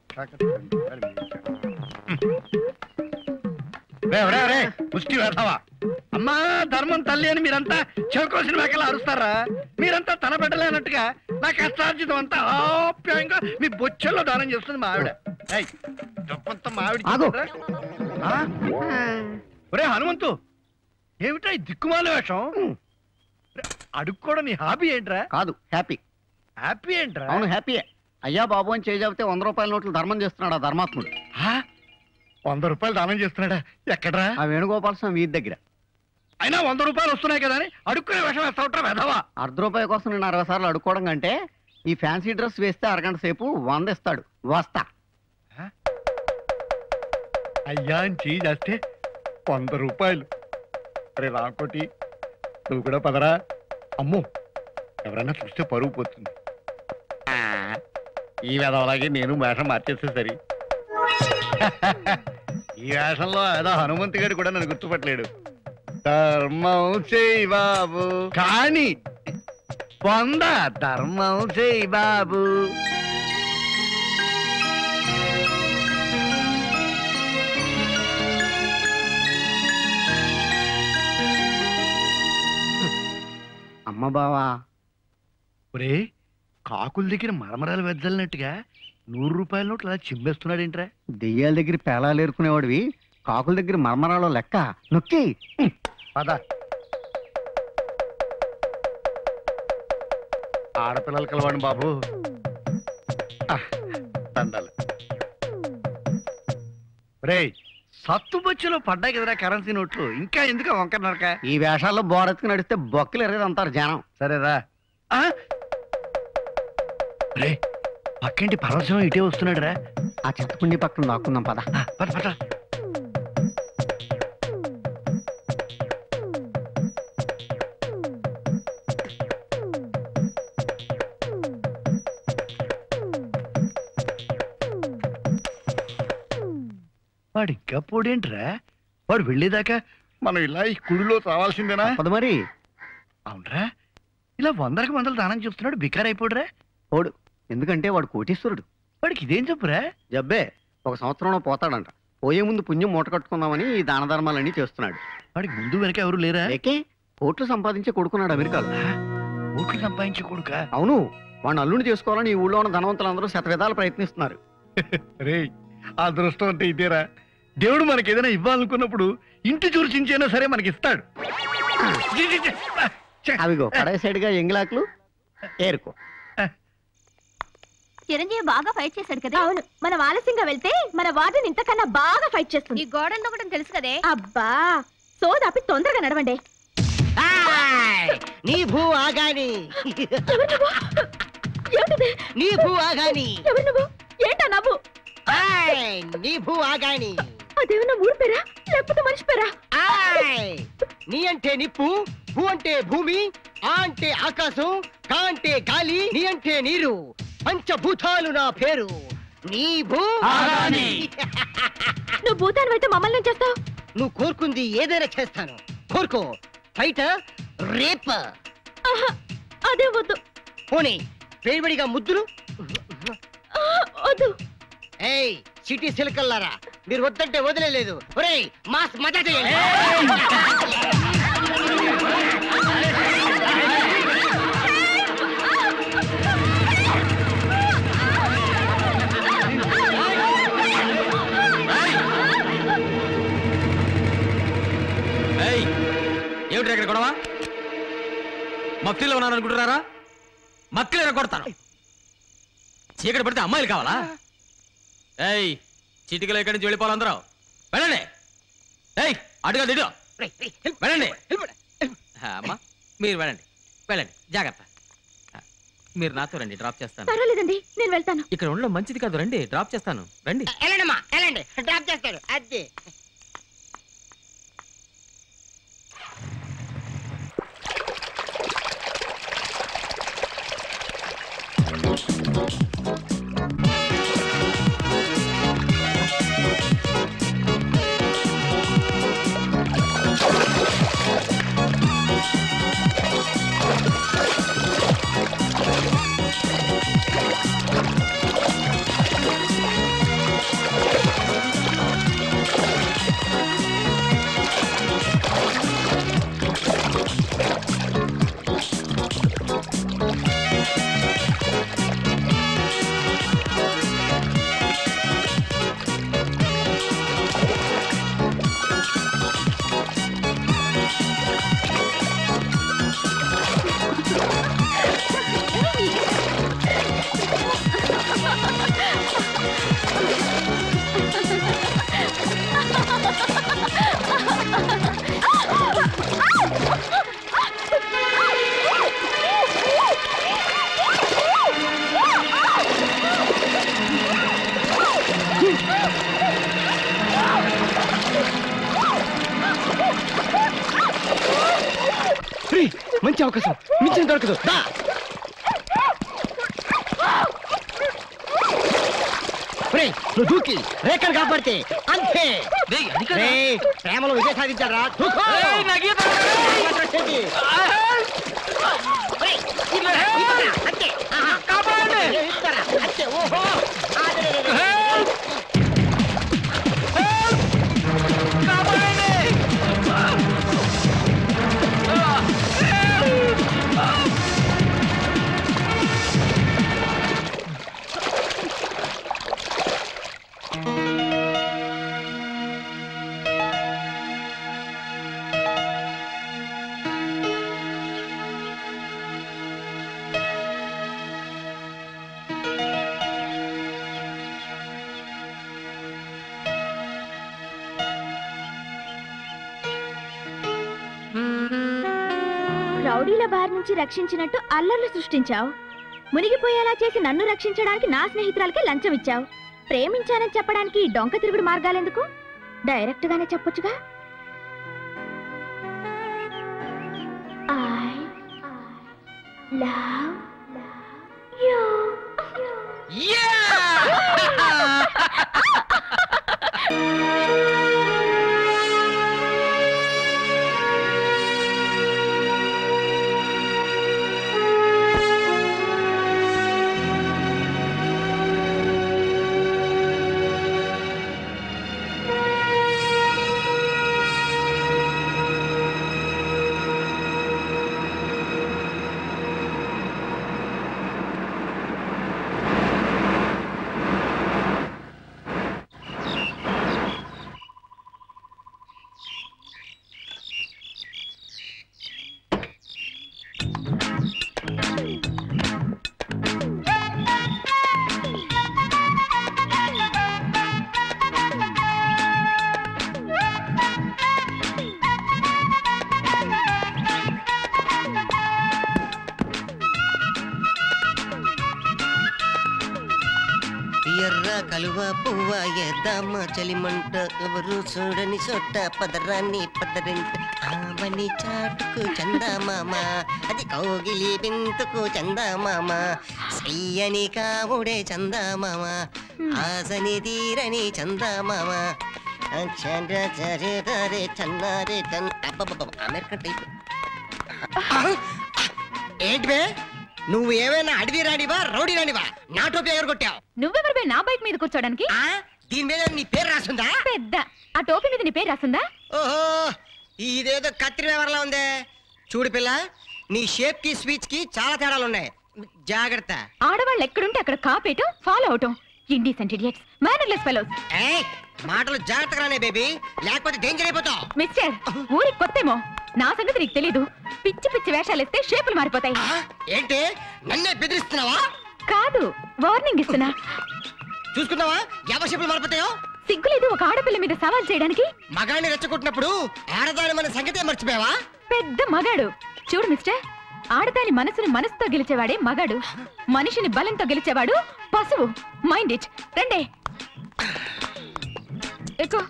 రే, రే, రే, ముష్టి వేధవా అమ్మా ధర్మం తల్లి అని మీరంతా చెరుకోసిన మేకలా అరుస్తారా మీరంతా తన బిడ్డలేనట్టుగా నా కష్టార్జితం అంతా ఆప్యాయంగా మీ బొచ్చల్లో దానం చేస్తుంది మా ఆవిడ ఏయ్, డబ్బంతా మా ఆవిడ ఆగు. చేస్తుందిరా? ఆ? ఒరే హనుమంతు ఏమిటా ఈ దిక్కుమాల వేషం రే, అడుక్కోవడం నీ హాబీ ఏంట్రా కాదు హ్యాపీ హ్యాపీ ఏంట్రా అవును హ్యాపీయే అయ్యా బాబు అని చేజాపితే వంద రూపాయల నోట్లు ధర్మం చేస్తున్నాడు ఆ ధర్మాత్ముడు ఆ? వంద రూపాయలు దానం చేస్తున్నాడా ఎక్కడ్రా ఆ వేణుగోపాల స్వామి వీధి దగ్గర అయినా వంద రూపాయలు వస్తున్నాయి కదా అని అడుక్కునే విషయం వేస్తావుట్రా వెధవా అర్ధ రూపాయి కోసం నేను అరవై సార్లు అడుక్కోవడం కంటే ఈ ఫ్యాన్సీ డ్రెస్ వేస్తే అరగంట సేపు వంద ఇస్తాడు వస్తా అయ్యా అని చెయ్యి చేస్తే వంద రూపాయలు అరే రాకోటి నువ్వు కూడా పదరా అమ్మో ఎవరైనా చూస్తే పరుగు పోతుంది ఆ, ఈ వేధవలాగే నేను వేషం మార్చేస్తే సరి ఈ వేషంలో ఏదో హనుమంతు గారు కూడా నన్ను గుర్తుపట్టలేడు ధర్మం చేయి బాబు కానీ పొంద ధర్మం చేయి బాబు అమ్మ బావా ఒరే కాకుల దగ్గర మరమరాలు వెద్దలినట్టుగా నూరు రూపాయల నోట్లు అలా చింపేస్తున్నాడేంట్రా దెయ్యాల దగ్గర పేలాలు ఏరుకునేవాడివి కాకుల దగ్గర మర్మరాలో లెక్క నొక్కి పద ఆడపిల్లలు కలవాడు బాబు ఆ, దండాలు రే సత్తుబొచ్చులో పడ్డాయి కదరా కరెన్సీ నోట్లు ఇంకా ఎందుకు వంకర నరక ఈ వేషాల్లో బోరెత్తుకు నడిస్తే బొక్కలు ఎరగదు అంటారు జనం సరేరా ఆ? రే పక్కింటి పరవశం ఇటే వస్తున్నాడు రా ఆ చెత్తకుండి పక్కన దాక్కుందాం పద పద పద వాడు ఇంకా పోడేంట్రా వాడు వెళ్ళేదాకా మనం ఇలా ఈ కుడిలో రావాల్సిందేనా పద మరి అవునరా ఇలా వందలకు వందలు దానం చెప్తున్నాడు బికార్ అయిపోడురా ఓడు ఎందుకంటే వాడు కోటీశ్వరుడు వాడికి ఇదేం చెప్పురా జబ్బే ఒక సంవత్సరంలో పోతాడంట పోయే ముందు పుణ్యం మూట కట్టుకుందామని ఈ దాన ధర్మాలన్నీ చేస్తున్నాడు వాడికి ముందు వెనక ఎవరు లేరా లేకే కోట్లు సంపాదించి కొడుకున్నాడు అమెరికాలో ఆ? ఓట్లు సంపాదించే కొడుక అవును వాడిని అల్లుని చేసుకోవాలని ఈ ఊళ్ళో ఉన్న ధనవంతులందరూ శతవిధాలు ప్రయత్నిస్తున్నారు రే ఆ దృష్టం అంటే ఇదేరా దేవుడు మనకి ఏదైనా ఇవ్వాలనుకున్నప్పుడు ఇంటి చూర్చించైనా సరే మనకి ఇస్తాడు ఛీ, ఛీ, ఛీ. ఛే. అవిగో కడాయి సైడ్గా ఎంగిలాకులు ఏరుకో చిరంజీవి బాగా ఫైట్ చేశాడు కదా అవును మనం ఆలస్యంగా వెళ్తే మన వార్డెన్ ఇంతకన్నా బాగా ఫైట్ చేస్తుంది ఈ గోడను ఒకటి తెలుసు కదే అబ్బా సోదాపి తొందరగా నడవండి నీ భూ ఆగాని ఎవరు నువ్వు? ఏమిటిది? నీ భూ ఆగాని ఎవరు నువ్వు ఏంటా నవ్వు ఆయ్, నీ భూ ఆగాని అదేమన్నా ఊరు పేరా లేకపోతే మనిషి పేరా ఆయ్, నీ అంటే నిప్పు భూ అంటే భూమి ఆ అంటే ఆకాశం కా అంటే గాలి నీ అంటే నీరు పంచభూతాలు నా పేరు నీ భూ ఆగాని. నువ్వు భూతాన్ని అయితే మమ్మల్ని ఏం చేస్తావు నువ్వు కోరుకుంది ఏదైనా చేస్తాను కోరుకో బయట రేప ఆహా, అదే వద్దు పోనీ వేడివడిగా ముద్దులు ఆ, వద్దు ఏయ్ సిటీ సిలకల్లారా మీరు వద్దంటే వదిలేదు ఒరేయ్ మాస్ మజా చేయండి ఏయ్ ఏమిటి ఇక్కడ గొడవ మక్కిలో ఉన్నాను అనుకుంటున్నారా మక్కిలో కొడతాను చీకటి పడితే అమ్మాయిలు కావాలా ఏయ్ చిటికలో ఇక్కడి నుంచి వెళ్ళిపోవాలి అందరూ వెళ్ళండి ఏయ్ అడుగు ఇటు రేయ్, రేయ్, హెల్ప్, వెళ్ళండి. Help, help. ఆ, అమ్మా మీరు వెళ్ళండి వెళ్ళండి జాగ్రత్త ఆ, మీరు నాతో రండి డ్రాప్ చేస్తాను పర్వాలేదండి నేను వెళ్తాను ఇక్కడ ఉండడం మంచిది కాదు రండి డ్రాప్ చేస్తాను రండి వెళ్ళండమ్మా వెళ్ళండి డ్రాప్ చేస్తాడు అదే ఆ రే, మంచి అవకాశం మించిన దొరకదు దా రే, నువ్వు దూకి రేఖను కాపాడితే అంతే రేయ్, అది కాదు. రే, ప్రేమలో విజయ సాధించారా దూకో. రేయ్, నాకు ఈత రాదు. రేయ్, ఇదిగో, ఇదిగో, అంతే. ఆహా. కాపాడండి. ఏ, ఇస్తారా? అంతే, ఓహో. ఆ, రే, రే, రే, రే. రౌడీల బారి నుంచి రక్షించినట్టు అల్లర్లు సృష్టించావు మునిగిపోయేలా చేసి నన్ను రక్షించడానికి నా స్నేహితురాలకి లంచం ఇచ్చావు ప్రేమించానని చెప్పడానికి ఈ డొంక తిరుగుడు మార్గాలెందుకు డైరెక్ట్ గానే చెప్పొచ్చుగా I love you. ఎర్ర కలువ పువ్వ ఎద్దమ్మ చలిమంట ఎవరు చూడని చోట పదరాన్ని పదరింట ఆవని చాటుకు చందమామ అది కౌగిలి బింతుకు చందమామ శ్రీయని కావుడే చందమామ ఆసని తీరని చందమామ చంద్ర చరే చన్నారే చన్ అబ్బబ్బబ్బ అమెరికన్ టైప్ ఏంటి బే నువ్వు ఏమైనా అడవి రానివా రౌడీ రానివా నా టోపీ ఎగర కొట్టావు నువ్వెవరు నా బైక్ మీద కూర్చోడానికి ఆ? దీని మీద నీ పేరు రాసుందా పెద్ద ఆ టోపీ మీద నీ పేరు రాసిందా ఓహో ఇదేదో కత్తిరి వ్యవహారంలో ఉందే చూడు పిల్ల నీ షేప్ కి స్పీచ్ కి చాలా తేడాలు ఉన్నాయి జాగ్రత్త ఆడవాళ్ళు ఎక్కడుంటే అక్కడ కాపేయటం ఫాలో అవటం ఇండీసెంట్ ఇడియట్స్ మేనర్లెస్ ఫెలోస్ ఏయ్ మాటలు జాగ్రత్తగా రానే బేబీ లేకపోతే డేంజర్ అయిపోతావు మిస్టర్ ఊరికి కొత్తేమో నా సంగతి నీకు తెలీదు పిచ్చి పిచ్చి వేషాలు ఇస్తే షేపులు మారిపోతాయి ఆ? ఏంటి నన్నే బెదిరిస్తున్నావా కాదు వార్నింగ్ ఇస్తున్నా చూసుకున్నావా ఎవరి షేపులు మారిపోతాయో సిగ్గులేదు ఒక ఆడపిల్ల మీద సవాల్ చేయడానికి మగాడిని రెచ్చగొట్టినప్పుడు ఆడదాని మన సంగతే మర్చిపోయావా పెద్ద మగాడు చూడు మిస్టర్ ఆడదాని మనసుని మనసుతో గెలిచేవాడే మగాడు మనిషిని బలంతో గెలిచేవాడు పశువు మైండ్ ఇట్ రండే ఎక్కువ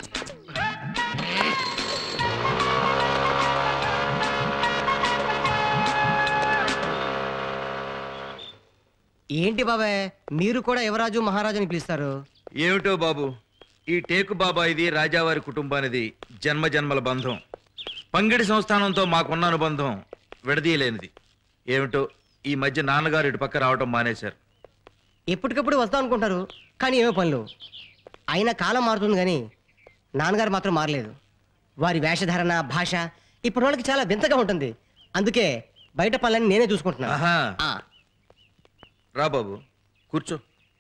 ఏంటి బాబాయ్ మీరు కూడా యువరాజు మహారాజు అని పిలుస్తారు ఏమిటో బాబు ఈ టేకు బాబా ఇది రాజావారి కుటుంబానిది జన్మ జన్మల బంధం పంగిడి సంస్థానంతో మాకున్న అనుబంధం విడదీయలేనిది ఏమిటో ఈ మధ్య నాన్నగారు ఇటు పక్క రావటం మానేశారు ఎప్పటికప్పుడు వస్తాం అనుకుంటారు కానీ ఏమో పనులు అయినా కాలం మారుతుంది కానీ నాన్నగారు మాత్రం మారలేదు వారి వేషధారణ భాష ఇప్పుడు వాళ్ళకి చాలా వింతగా ఉంటుంది అందుకే బయట పనులన్నీ నేనే చూసుకుంటున్నా ఆహా ఆ, రా బాబు కూర్చో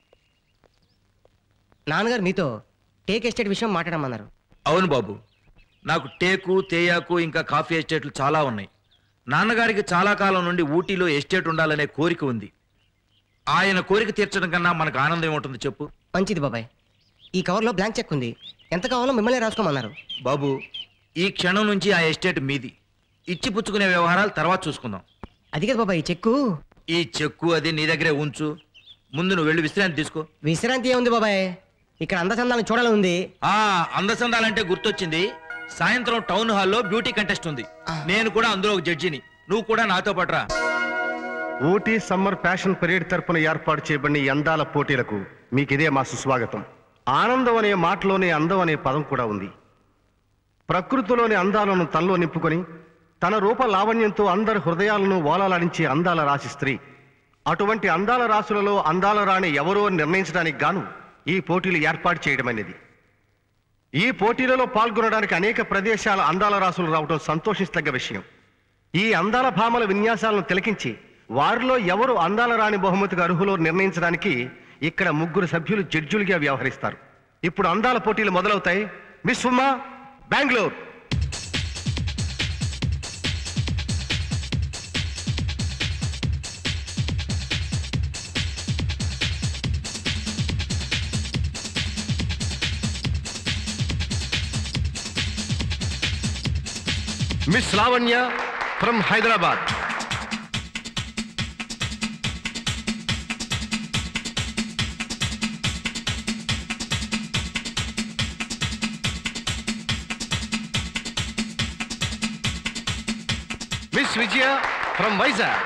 నాన్నగారు మీతో టేక్ ఎస్టేట్ విషయం మాట్లాడమన్నారు అవును బాబు నాకు టేకు తేయాకు ఇంకా కాఫీ ఎస్టేట్లు చాలా ఉన్నాయి నాన్నగారికి చాలా కాలం నుండి ఊటీలో ఎస్టేట్ ఉండాలనే కోరిక ఉంది ఆయన కోరిక తీర్చడం కన్నా మనకు ఆనందం ఏముంటుంది చెప్పు మంచిది బాబాయ్ ఈ కవర్లో బ్లాంక్ చెక్ ఉంది ఎంత కావాలో మిమ్మల్ని రాసుకోమన్నారు బాబు ఈ క్షణం నుంచి ఆ ఎస్టేట్ మీది ఇచ్చి పుచ్చుకునే వ్యవహారాలు తర్వాత చూసుకుందాం అది కదా బాబాయ్ ఈ చెక్కు ఈ చెక్కు అది నీ దగ్గరే ఉంచు ముందు నువ్వు వెళ్ళి విశ్రాంతి తీసుకో విశ్రాంతి ఏముంది బాబాయ్ ఇక్కడ అందచందాలను చూడాలని ఉంది ఆ అందసందాలంటే గుర్తొచ్చింది సాయంత్రం టౌన్ హాల్లో బ్యూటీ కంటెస్ట్ ఉంది నేను కూడా అందులో ఒక జడ్జిని నువ్వు కూడా నాతో పట్రా ఊటీ సమ్మర్ ఫ్యాషన్ పరేడ్ తరపున ఏర్పాటు చేయబడిన ఈ అందాల పోటీలకు మీకిదే మా సుస్వాగతం ఆనందం అనే మాటలోనే అందం అనే పదం కూడా ఉంది ప్రకృతిలోని అందాలను తనలో నింపుకొని తన రూప లావణ్యంతో అందరి హృదయాలను ఓలాలాడించే అందాల రాశి స్త్రీ అటువంటి అందాల రాశులలో అందాల రాణి ఎవరో అని నిర్ణయించడానికి గాను ఈ పోటీలు ఏర్పాటు చేయడం అనేది ఈ పోటీలలో పాల్గొనడానికి అనేక ప్రదేశాల అందాల రాసులు రావడం సంతోషిస్తగ్గ విషయం ఈ అందాల భామల విన్యాసాలను తిలకించి వారిలో ఎవరు అందాల రాణి బహుమతికి అర్హులో నిర్ణయించడానికి ఇక్కడ ముగ్గురు సభ్యులు జడ్జులుగా వ్యవహరిస్తారు ఇప్పుడు అందాల పోటీలు మొదలవుతాయి miss Uma Bengaluru miss Lavanya from Hyderabad miss Vijaya from Vizag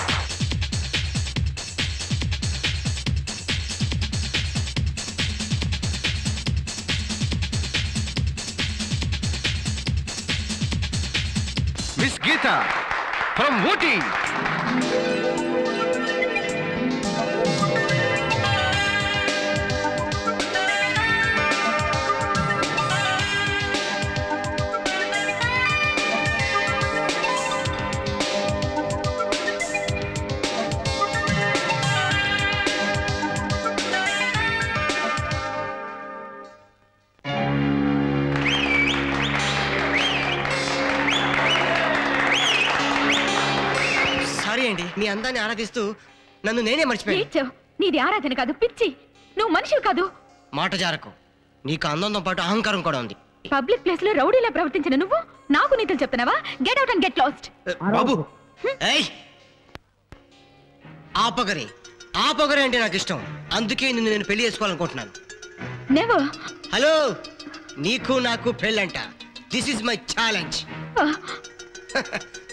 miss Geetha from Ooty sorry అండి మీ అందాన్ని ఆరాధిస్తూ నన్ను నేనే మర్చిపోయాను ఏడ్చావు నీది ఆరాధన కాదు పిచ్చి నువ్వు మనిషివి కాదు మాట జారకు నీకు అందంతో పాటు అహంకారం కూడా ఉంది పబ్లిక్ ప్లేస్ లో రౌడీలా ప్రవర్తించిన నువ్వు నాకు నీతులు చెప్తున్నావా get out and get lost బాబు ఏయ్ ఆపగరి ఆపగరి అంటే నాకు ఇష్టం అందుకే నిన్ను నేను పెళ్లి చేసుకోవాలనుకుంటున్నాను నెవర్ హలో నీకు నాకు పెళ్ళంట దిస్ ఇస్ మై ఛాలెంజ్